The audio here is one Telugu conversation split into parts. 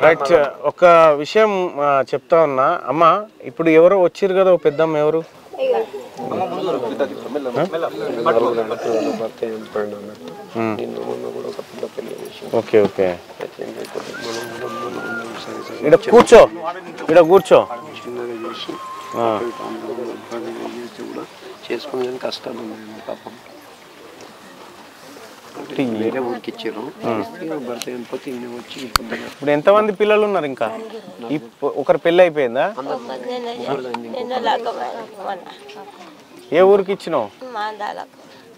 రైట్ ఒక విషయం ఆ, చెప్తా ఉన్నా అమ్మ ఇప్పుడు ఎవరో వచ్చిర్రు కదా ఓ పెద్దమ్మ ఎవరు భర్త చనిపోయాడు అన్నట్టు నిన్న మొన్న కూడా ఒక పిల్ల పెళ్లి చేసి ఓకే ఓకే అయితే ఏం చేయకూడదు. మనం కూడా మనం ఉన్నాం సరే సరే ఇక్కడ కూర్చో ఇక్కడ కూర్చో చిన్నగా చేసి ఆ. అందరం ఇబ్బందిగా చేస్తే కూడా చేసుకుని కానీ కష్టాలు ఉన్నాయి పాపం అంటే వేరే ఊరికి ఇచ్చారు ఇస్తే భర్త చనిపోతే ఇన్ని వచ్చి కొద్దిగా ఇప్పుడు ఎంతమంది పిల్లలు ఉన్నారు ఇంకా ఇప్పు- ఒకరి పెళ్ళి అయిపోయిందా నిన్న లాగమైన మొన్న ఏ ఊరికి ఇచ్చినావు మాందాలకు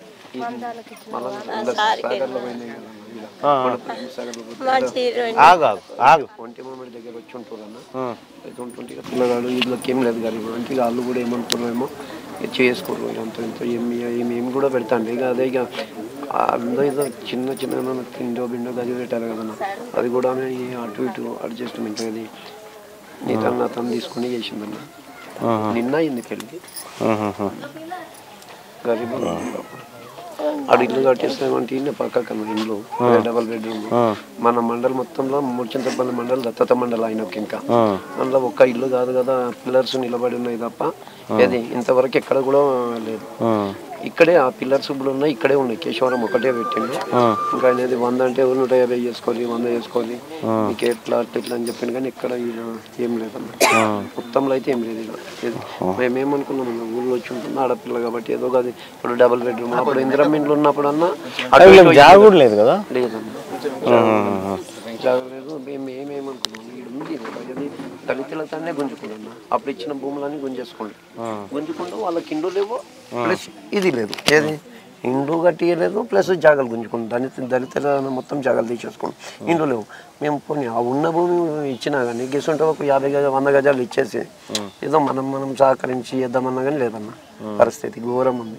మళ్ళీ సాగర్లో పోయినాయి కదా ఇలా. ఆ, సాగర్లో పోతే మంచి రెండు ఆగు ఆగు ఆగు ఒంటి మామిడి దగ్గర వచ్చి ఉంటారు అన్న ఆ, అయితే ఉంటుంటే ఇక పిల్లగాడు వీళ్ళకి ఏం లేదు గరీబ్ అంటే ఇక వాళ్ళు కూడా ఏమనుకున్నారేమో ఇక చేసుకోరు ఇక అంత ఇంత ఏమి ఏమి ఏమి కూడా పెడతాండి ఇక అదే ఇక అందరూ ఏదో చిన్న చిన్న తిండో బిండో గది పెట్టారు కదన్న అది కూడా ఈ అటు ఇటు అడ్జస్ట్మెంట్ అది నీ తను నా తను తీసుకుని చేసిందన్న ఆహా, నిన్న అయింది పెళ్ళి ఆహాహా. గరీబ్ ఆడు ఇల్లు కట్టేస్తామంటే ఇన్ని పక్కన ఇల్లు డబల్ బెడ్రూమ్ ఆ, మన మండల్ మొత్తంలో ముచ్చింతపల్లి మండల్ దత్తత మండల్ ఆయనకి ఇంకా ఆ, అందులో ఒక్క ఇల్లు కాదు కదా పిల్లర్స్ నిలబడి ఉన్నాయి తప్ప ఏది ఇంతవరకు ఎక్కడ కూడా లేదు ఆ, ఇక్కడే ఆ పిల్లర్స్ ఇప్పుడు ఉన్నాయి ఇక్కడే ఉన్నాయి కేశవరం ఒకటే పెట్టిండు ఆ. ఇంకా అనేది వంద అంటే నూట యాభై చేసుకోవాలి వంద చేసుకోవాలి మీకు ఎట్లా అట్లా ఇట్లా అని చెప్పిండు కానీ ఇక్కడ ఈడ ఏం లేదన్న మొత్తంలో అయితే ఏం లేదు ఇక ఏది మేమేమనుకున్నాం అన్న, ఊళ్ళో వచ్చి ఉంటుంది ఆడపిల్ల కాబట్టి ఏదో కాదు ఇప్పుడు డబుల్ బెడ్రూమ్ అప్పుడు ఇందిరమ్మ ఇండ్లు ఉన్నప్పుడు అన్న అరే వీళ్ళకి జాగ కూడా లేదు కదా లేదన్న ఆహాహా. జాగలేదు మేము ఏమేమనుకున్నాం ఈడు ఉంది అది దళితులతోనే గుంజుకున్నా అప్పుడు ఇచ్చిన భూములన్నీ గుంజేసుకోండి గుంజుకుంటూ వాళ్ళకి ఇండ్లు లేవు ప్లస్ ఇది లేదు ఏది ఇండ్లు కట్టియలేదు ప్లస్ జాగాలు గుంజుకుంటాం దళిత దళితుల మొత్తం జాగాలు తీసేసుకోండి ఇండ్లు లేవు మేము పోనీ ఆ ఉన్న భూమి ఇచ్చినా కానీ గెసుంటే ఒక యాభై గజ వంద గజాలు ఇచ్చేసి ఏదో మనం మనం సహకరించి ఇద్దామన్నా కానీ లేదన్న పరిస్థితి ఘోరం ఉంది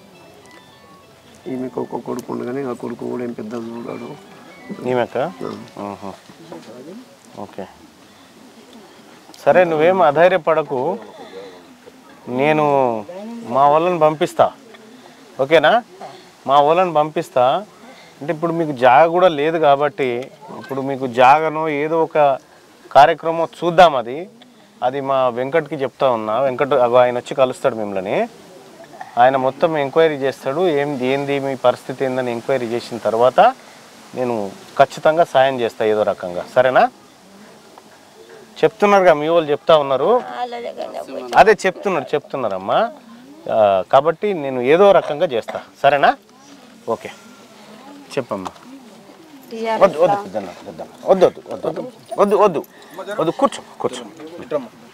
ఈమెకు ఒక కొడుకు ఉండు కానీ ఆ కొడుకు కూడా ఏం పెద్ద ఉన్నాడు ఈమెక ఆహా. ఓకే సరే నువ్వేం అధైర్యపడకు నేను మా వాళ్ళని పంపిస్తా ఓకేనా మా వాళ్ళని పంపిస్తా అంటే ఇప్పుడు మీకు జాగ కూడా లేదు కాబట్టి ఇప్పుడు మీకు జాగనో ఏదో ఒక కార్యక్రమం చూద్దాం అది అది మా వెంకట్కి చెప్తా ఉన్నా వెంకట్ అగో ఆయన వచ్చి కలుస్తాడు మిమ్మల్ని ఆయన మొత్తం ఎంక్వైరీ చేస్తాడు ఏం ఏంది మీ పరిస్థితి ఏందని ఎంక్వైరీ చేసిన తర్వాత నేను ఖచ్చితంగా సాయం చేస్తా ఏదో రకంగా సరేనా చెప్తున్నారుగా మీ వాళ్ళు చెప్తా ఉన్నారు వాళ్ళ దగ్గర పోయి అదే చెప్తున్నారు చెప్తున్నారమ్మా ఆ, కాబట్టి నేను ఏదో రకంగా చేస్తా సరేనా ఓకే చెప్పమ్మా వద్దు వద్దు పెద్దన్న పెద్దన్న వద్దు వద్దు వద్దు వద్దు వద్దు వద్దు కూర్చో కూర్చో